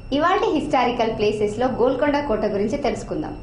ఇవాళ historical places లో గోల్కొండ కోట గురించి తెలుసుకుందాం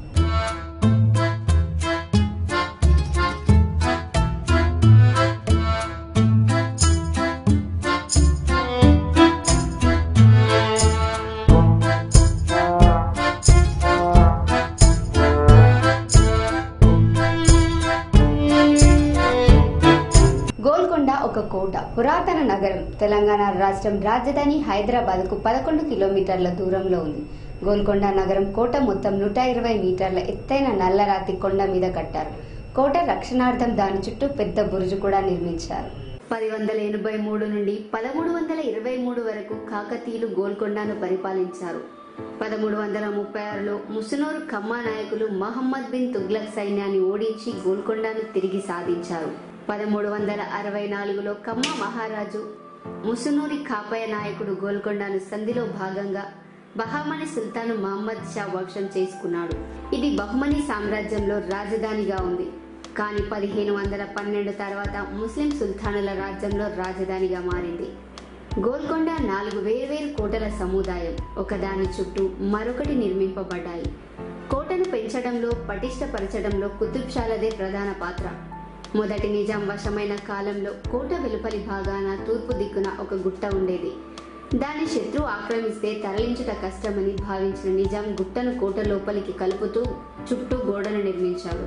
గోల్కొండ ఒక కోట పురాతన నగరం తెలంగాణ రాష్ట్రం రాజధాని హైదరాబాద్ కు పదకొండు కిలోమీటర్ల దూరంలో ఉంది గోల్కొండ నగరం కోట మొత్తం నూట ఇరవై మీటర్ల ఎత్తైన నల్లరాతి కొండ మీద కట్టారు కోట రక్షణార్థం దాని చుట్టూ పెద్ద బురుజు కూడా నిర్మించారు పది వందల ఎనభై మూడు నుండి పదమూడు వందల ఇరవై మూడు వరకు కాకతీయులు గోల్కొండను పరిపాలించారు పదమూడు వందల ముప్పై ఆరులో ముసునూరు కమ్మా నాయకులు మహమ్మద్ బిన్ తుగ్లక్ సైన్యాన్ని ఓడించి గోల్కొండను తిరిగి సాధించారు పదమూడు వందల అరవై నాలుగులో కమ్మ మహారాజు ముసునూరి కాపయ నాయకుడు గోల్కొండను సంధిలో భాగంగా బహామణి సుల్తాన్ మహమ్మద్ షా వశం చేసుకున్నాడు ఇది బహుమని సామ్రాజ్యంలో రాజధానిగా ఉంది కానీ పదిహేను వందల పన్నెండు తర్వాత ముస్లిం సుల్తానుల రాజ్యంలో రాజధానిగా మారింది గోల్కొండ నాలుగు వేర్వేరు కోటల సముదాయం ఒకదాని చుట్టూ మరొకటి నిర్మింపబడ్డాయి కోటను పెంచడంలో పటిష్టపరచడంలో కుతుబ్ షాలదే ప్రధాన పాత్ర మొదటి నిజాం వశమైన కాలంలో కోట వెలుపలి భాగాన తూర్పు దిక్కున ఒక గుట్ట ఉండేది దాన్ని శత్రువు ఆక్రమిస్తే తరలించుట కష్టమని భావించిన నిజాం గుట్టను కోట లోపలికి కలుపుతూ చుట్టూ గోడను నిర్మించాడు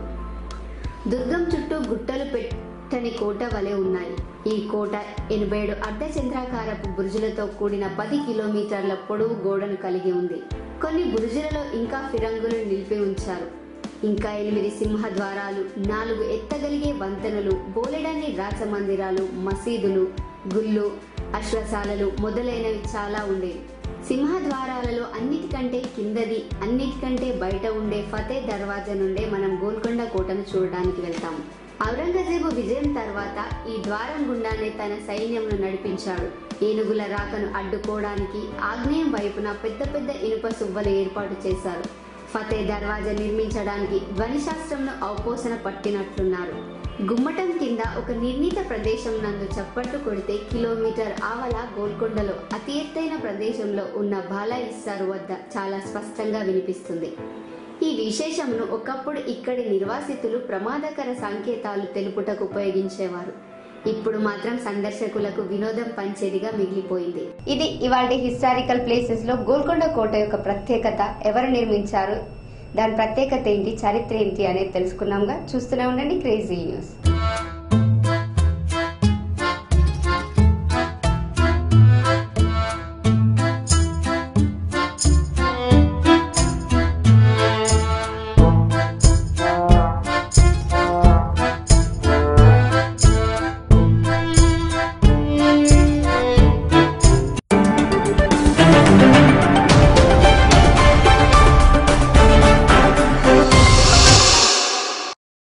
దుర్గం చుట్టూ గుట్టలు పెట్టని కోట వలె ఉన్నాయి ఈ కోట ఎనభై ఏడు అర్ధచంద్రాకారపు బురుజులతో కూడిన పది కిలోమీటర్ల పొడవు గోడను కలిగి ఉంది కొన్ని బురుజులలో ఇంకా ఫిరంగులు నిలిపి ఉంచారు ఇంకా ఎనిమిది సింహ ద్వారాలు నాలుగు ఎత్తగలిగే వంతెనలు బోలెడన్ని రాచమందిరాలు మసీదులు గుళ్ళు అశ్వశాలలు మొదలైనవి చాలా ఉండేవి సింహద్వారాలలో అన్నిటికంటే కిందది అన్నిటికంటే బయట ఉండే ఫతే దర్వాజా నుండే మనం గోల్కొండ కోటను చూడడానికి వెళ్తాము ఔరంగజేబు విజయం తర్వాత ఈ ద్వారం గుండానే తన సైన్యంను నడిపించాడు ఏనుగుల రాకను అడ్డుకోవడానికి ఆగ్నేయం వైపున పెద్ద పెద్ద ఇనుప సువ్వలు ఏర్పాటు చేశారు ఫతే దర్వాజా నిర్మించడానికి ధ్వనిశాస్త్రంను ఔపోసన పట్టినట్లున్నారు గుమ్మటం కింద ఒక నిర్ణీత ప్రదేశం నందు చప్పట్లు కొడితే కిలోమీటర్ ఆవల గోల్కొండలో అతి ఎత్తైన ప్రదేశంలో ఉన్న బాలా ఇస్సారు వద్ద చాలా స్పష్టంగా వినిపిస్తుంది ఈ విశేషమును ఒకప్పుడు ఇక్కడి నిర్వాసితులు ప్రమాదకర సంకేతాలు తెలుపుటకు ఉపయోగించేవారు ఇప్పుడు మాత్రం సందర్శకులకు వినోదం పంచేదిగా మిగిలిపోయింది ఇది ఇవాళ హిస్టారికల్ ప్లేసెస్ లో గోల్కొండ కోట యొక్క ప్రత్యేకత ఎవరు నిర్మించారు దాని ప్రత్యేకత ఏంటి చరిత్ర ఏంటి అనేది తెలుసుకున్నాంగా చూస్తూనే ఉండండి క్రేజీ న్యూస్